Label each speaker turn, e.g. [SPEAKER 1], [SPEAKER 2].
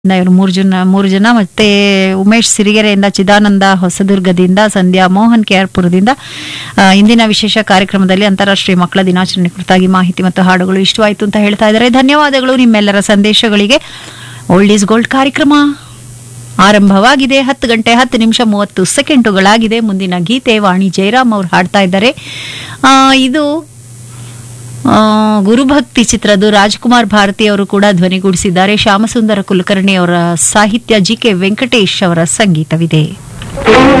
[SPEAKER 1] ಇವರು ಮೂರು ಜನ ಮೂರು ಜನ ಮತ್ತೆ ಉಮೇಶ್ ಸಿರಿಗೆರೆಯಿಂದ ಚಿದಾನಂದ ಹೊಸದುರ್ಗದಿಂದ ಸಂಧ್ಯಾ ಮೋಹನ್ ಕೆಆರ್ಪುರದಿಂದ ಆ, ಇಂದಿನ ವಿಶೇಷ ಕಾರ್ಯಕ್ರಮದಲ್ಲಿ ಅಂತಾರಾಷ್ಟ್ರೀಯ ಮಕ್ಕಳ ದಿನಾಚರಣೆ ಕುರಿತಾಗಿ ಮಾಹಿತಿ ಮತ್ತು ಹಾಡುಗಳು ಇಷ್ಟವಾಯಿತು ಅಂತ ಹೇಳ್ತಾ ಇದ್ದಾರೆ ಧನ್ಯವಾದಗಳು ನಿಮ್ಮೆಲ್ಲರ ಸಂದೇಶಗಳಿಗೆ ಓಲ್ಡ್ ಈಸ್ ಗೋಲ್ಡ್ ಕಾರ್ಯಕ್ರಮ ಆರಂಭವಾಗಿದೆ ಹತ್ತು ಗಂಟೆ ಹತ್ತು ನಿಮಿಷ ಮೂವತ್ತು ಸೆಕೆಂಡುಗಳಾಗಿದೆ ಮುಂದಿನ ಗೀತೆ ವಾಣಿ ಜಯರಾಮ್ ಅವ್ರು ಹಾಡ್ತಾ ಇದ್ದಾರೆ ಆ, ಇದು ಆ, ಗುರುಭಕ್ತಿ ಚಿತ್ರದ್ದು ರಾಜ್ಕುಮಾರ್ ಭಾರತಿ ಅವರು ಕೂಡ ಧ್ವನಿಗೂಡಿಸಿದ್ದಾರೆ ಶ್ಯಾಮಸುಂದರ ಕುಲಕರ್ಣಿ ಅವರ ಸಾಹಿತ್ಯ ಜಿ ಕೆ ವೆಂಕಟೇಶ್ ಅವರ ಸಂಗೀತವಿದೆ